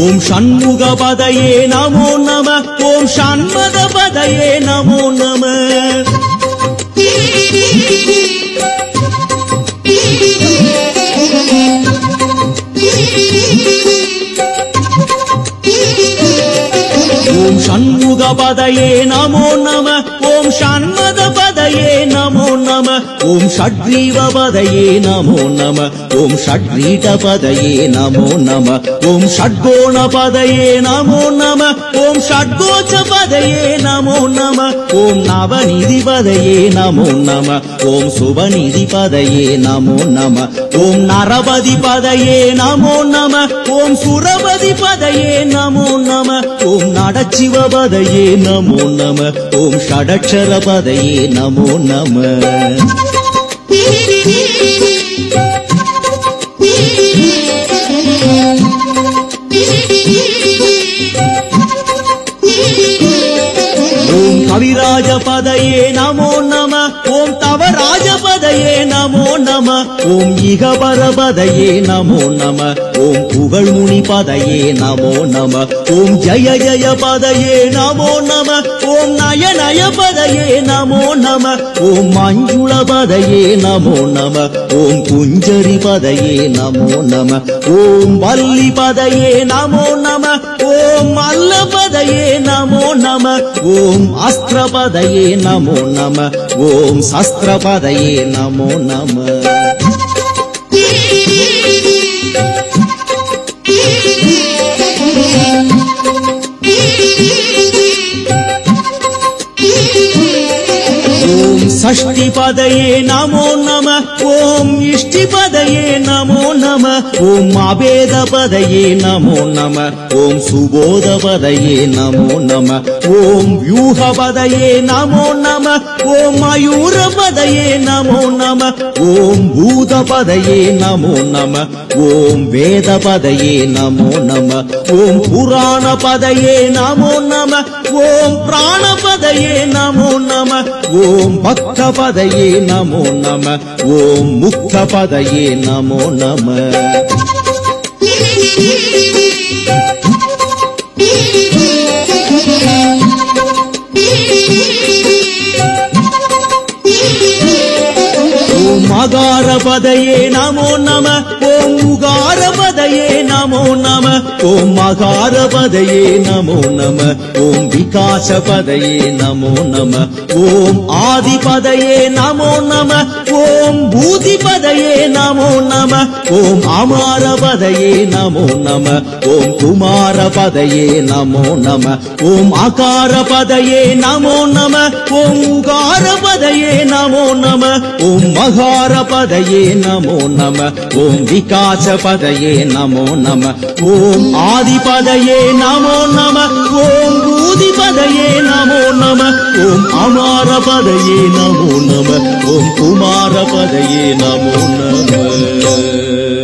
ஓம் ஷண்முகபதையே நமோ நம ஓம் ஷண்மதபதையே நமோ நம ஓம் ஷண்முகபதையே நமோ நம ஓம் ஷண்மதபதையே நமோ நம ஓம் ஷட்ரீவபதையே நமோ நம ஓம் ஷட்ரீடபதையே நமோ நம ஓம் ஷட்கோணபதையே நமோ நம ஓம் ஷட்கோச்சபதையே நமோ நம ஓம் நவநிதிபதையே நமோ நம ஓம் சுபநிதிபதையே நமோ நம ஓம் நரபதிபதையே நமோ நம ஓம் சுரபதிபதையே நமோ நம ஓம் நடச்சிவபதையே நமோ நம ஓம் ஷடக்ஷரபதையே நமோ நம ஓம் கவிராஜபதையே நமோ நம ஓம் தவராஜபதையே நமோ நம ஓம் இகபரபதையே நமோ நம ஓம் புகழ்முனி பதையே நமோ நம ஓம் ஜய ஜய பதையே நமோ நம ஓம் நய நய பதையே நமோ நம ஓம் மஞ்சுள பதையே நமோ நம ஓம் குஞ்சரி பதையே நமோ நம ஓம் வள்ளி பதையே நமோ நம ஓம் மல்ல பதையே நமோ நம ஓம் அஸ்திரபதையே நமோ நம ஓம் சஸ்திரபதையே நமோ நம ஓம் சஷ்டி பதையே நமோ நம ஓம் இஷ்டி பதையே நமோ நம ஓம் அபேத பதையே நமோ நம ஓம் சுபோத பதையே நமோ நம ஓம் வியூக பதையே நமோ நம ஓம் மயூர பதையே நமோ நம ஓம் பூத பதையே நமோ நம ஓம் வேத பதையே நமோ நம ஓம் புராண பதையே நமோ நம ஓம் பிராண பதையே நமோ நம ஓம் பக்த பதையே நமோ நம ஓம் முக்த பதையே நமோ நம ஓம் மகாரபதையே நமோ நம ஓம் உகாரபதையே நமோ நம ஓம் மகாரபதையே நமோ நம ஓம் விகாசபதையே நமோ நம ஓம் ஆதிபதையே நமோ நம ஓம் பூதிபதையே நமோ நம ஓம் அமாரபதையே நமோ நம ஓம் குமாரபதையே நமோ நம ஓம் அகாரபதையே நமோ நம ஓம் உகாரபதையே நமோ நம ஓம் மகாரபதையே நமோ நம ஓம் விகாசபதையே நமோ நம ஓம் ஆதிபதையே நமோ நம ஓம் பூதிபதையே நமோ நம ஓம் அமாரபதையே நமோ நம ஓம் குமாரபதையே நமோ நம